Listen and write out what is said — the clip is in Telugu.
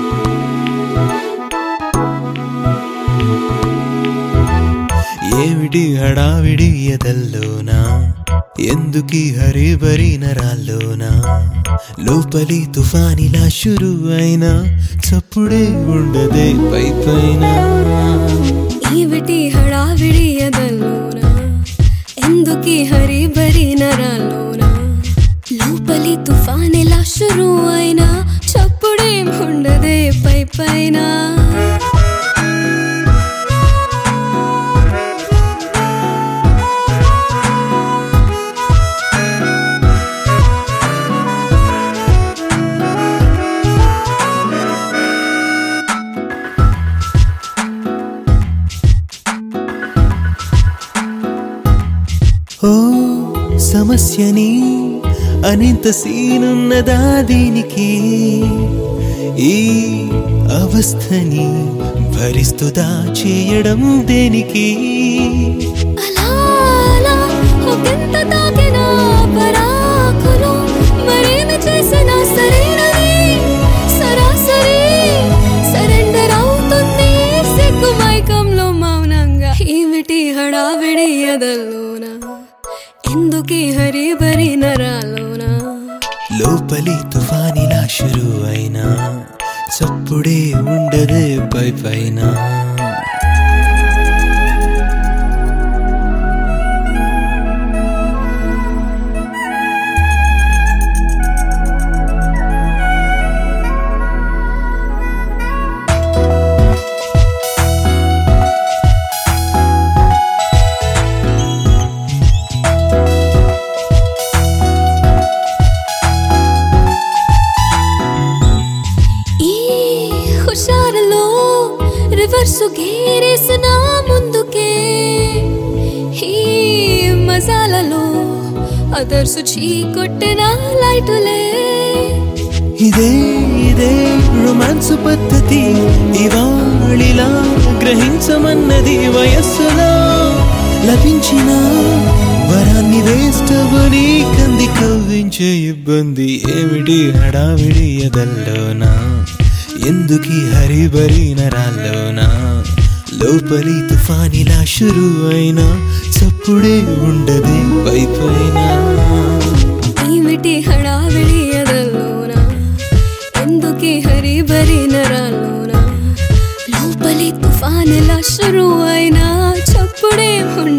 ఏమిటి హడావిడి ఎదల్లోనా ఎందుకీ హరిబరి నరాల్లోనా లోపలి తుఫానిలా షురు అయినా చప్పుడే ఉండదే పై పైన ఏమిటి హడావిడి ఎదల్లోన ఎందుకీ హరి బరి నరాల్లోన లోపలి తుఫానెలా షురు అయినా చప్పుడేం ఉండదే పై పైన ఓ సమస్యని అనింత సీనున్నదా దీనికి ఈ అవస్థని భరిస్తుదా చేయడం దేనికి అలా అలా ఒకంత తాకిన పరాకులు మరేమి చేసినా సరేనని సరాసరి సరెండర్ అవుతుంది సిగ్గు మైకంలో మౌనంగా ఏమిటి హడావిడి ఎదల్లోన ఎందుకీ హరి బరి నరాలోనా లోపలి తుఫానిలా షురు అయినా చప్పుడే ఉండదే పై పైన ఈ హుషారులో రివర్స్ గేరేసిన ముందుకే ఈ మసాలలో అదర్సు చీకొట్టిన లైటులే ఇదే ఇదే రొమాన్స్ పద్ధతి ఇవాళిలా గ్రహించమన్నది వయస్సులో లభించిన వరాన్ని వేస్తవని కంది కవ్వించే ఇబ్బంది ఏమిటి హడావిడి ఎదల్లోనా ఎందుకీ హరిబరి నరాల్లోనా లోపలి తుఫానిలా షురు అయినా చప్పుడే ఉండదే పై పైన ఏమిటి హడావిడి ఎదల్లోన ఎందుకీ హరి బరి నరాల్లోన లోపలి తుఫానులా షురు అయినా చప్పుడే